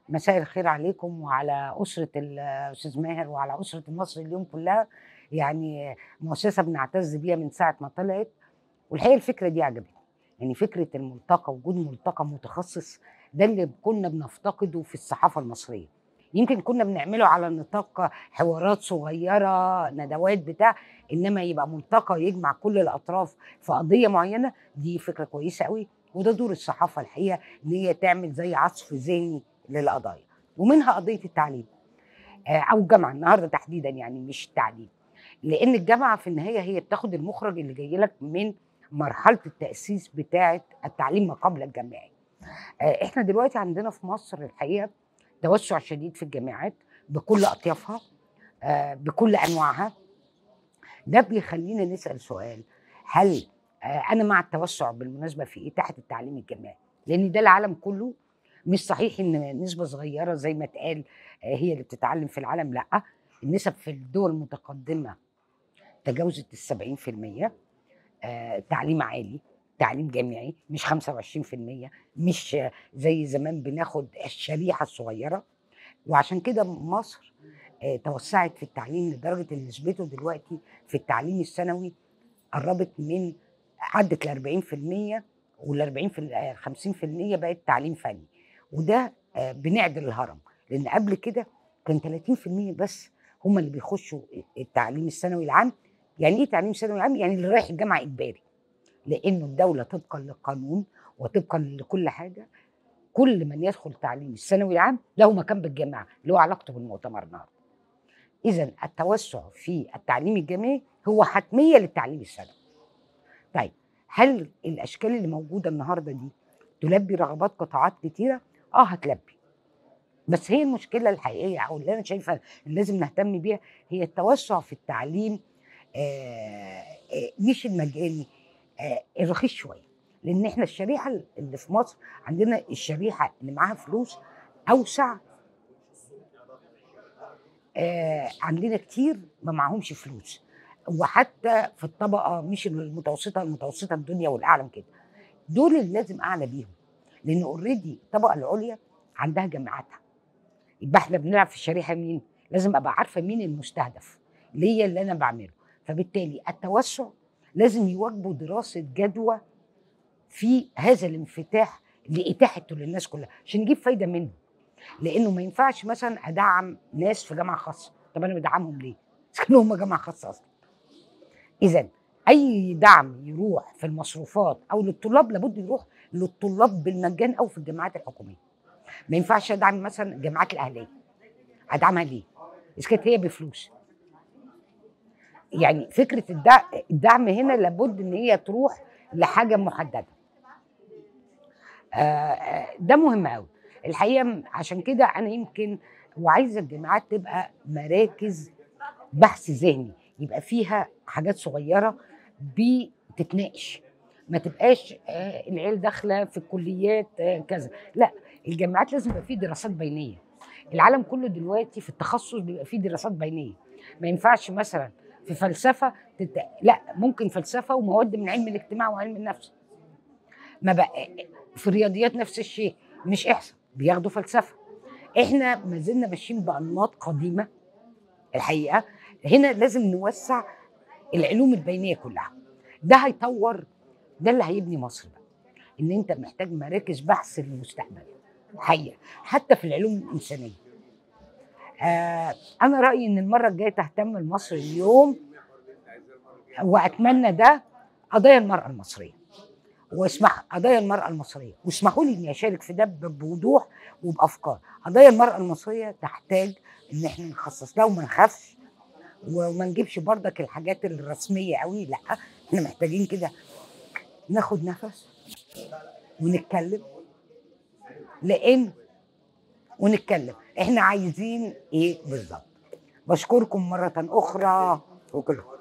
مساء الخير عليكم وعلى أسرة الأستاذ ماهر وعلى أسرة مصر اليوم كلها يعني مؤسسة بنعتز بيها من ساعة ما طلعت والحقيقة الفكرة دي عجبتني يعني فكرة الملتقى وجود ملتقى متخصص ده اللي كنا بنفتقده في الصحافة المصرية يمكن كنا بنعمله على نطاق حوارات صغيرة ندوات بتاع إنما يبقى ملتقى يجمع كل الأطراف في قضية معينة دي فكرة كويسة قوي وده دور الصحافة الحقيقة إن هي تعمل زي عصف ذهني للقضايا ومنها قضية التعليم آه، أو الجامعة النهاردة تحديدا يعني مش التعليم لأن الجامعة في النهاية هي بتاخد المخرج اللي جاي لك من مرحلة التأسيس بتاعة التعليم ما قبل الجامعي آه، احنا دلوقتي عندنا في مصر الحقيقة توسع شديد في الجامعات بكل أطيافها آه، بكل أنواعها ده بيخلينا نسأل سؤال هل آه، أنا مع التوسع بالمناسبة في إتاحة التعليم الجامعي لأن ده العالم كله مش صحيح ان نسبه صغيره زي ما اتقال آه، هي اللي بتتعلم في العالم لا النسب في الدول المتقدمه تجاوزت ال 70% آه، تعليم عالي تعليم جامعي مش 25% مش آه، زي زمان بناخد الشريحه الصغيره وعشان كده مصر آه، توسعت في التعليم لدرجه ان نسبته دلوقتي في التعليم الثانوي قربت من عدت ل 40% وال 40 في ال 50% بقت تعليم فني وده آه، بنعدل الهرم لان قبل كده كان 30% بس هم اللي بيخشوا التعليم الثانوي العام يعني ايه تعليم ثانوي عام يعني اللي رايح الجامعه اجباري لانه الدوله طبقا للقانون وطبقا لكل حاجه كل من يدخل تعليم الثانوي العام له مكان بالجامعه اللي هو علاقته بالمؤتمر النهارده اذا التوسع في التعليم الجامعي هو حتميه للتعليم الثانوي طيب هل الاشكال اللي موجوده النهارده دي تلبي رغبات قطاعات كتيره اه هتلبي بس هي المشكله الحقيقيه او اللي انا شايفه اللي لازم نهتم بيها هي التوسع في التعليم آه آه مش المجاني آه الرخيص شويه لان احنا الشريحه اللي في مصر عندنا الشريحه اللي معاها فلوس اوسع آه عندنا كتير ما معهمش فلوس وحتى في الطبقه مش المتوسطه المتوسطه الدنيا والاعلى من كده دول اللي لازم اعلى بيهم لان اوريدي الطبقه العليا عندها جامعاتها يبقى احنا بنلعب في الشريحه مين لازم ابقى عارفه مين المستهدف ليا اللي انا بعمله فبالتالي التوسع لازم يواجبه دراسه جدوى في هذا الانفتاح لاتاحته للناس كلها عشان نجيب فايده منه لانه ما ينفعش مثلا ادعم ناس في جامعه خاصه طب انا بدعمهم ليه؟ كانوا هم جامعه خاصه اصلا اذا اي دعم يروح في المصروفات او للطلاب لابد يروح للطلاب بالمجان او في الجامعات الحكوميه ما ينفعش ادعم مثلا الجامعات الاهليه ادعمها ليه اذا كانت هي بفلوس يعني فكره الدعم, الدعم هنا لابد ان هي تروح لحاجه محدده آه ده مهم قوي الحقيقه عشان كده انا يمكن وعايزه الجامعات تبقى مراكز بحث ذهني يبقى فيها حاجات صغيره بتتناقش ما تبقاش آه العيال داخله في الكليات آه كذا لا الجامعات لازم يبقى فيه دراسات بينيه العالم كله دلوقتي في التخصص بيبقى فيه دراسات بينيه ما ينفعش مثلا في فلسفه تت... لا ممكن فلسفه ومواد من علم الاجتماع وعلم النفس ما بقى في الرياضيات نفس الشيء مش احسن بياخدوا فلسفه احنا ما زلنا ماشيين بانماط قديمه الحقيقه هنا لازم نوسع العلوم البينيه كلها ده هيطور ده اللي هيبني مصر بقى ان انت محتاج مراكز بحث للمستقبل حقيقه حتى في العلوم الانسانيه آه انا رايي ان المره الجايه تهتم لمصر اليوم واتمنى ده قضايا المراه المصريه واسمح قضايا المراه المصريه واسمحوا لي اني اشارك في ده بوضوح وبافكار قضايا المراه المصريه تحتاج ان احنا نخصص لها وما نخافش وما نجيبش بردك الحاجات الرسميه قوي لا احنا محتاجين كده ناخد نفس ونتكلم لان ونتكلم احنا عايزين ايه بالظبط بشكركم مره اخرى وكلكم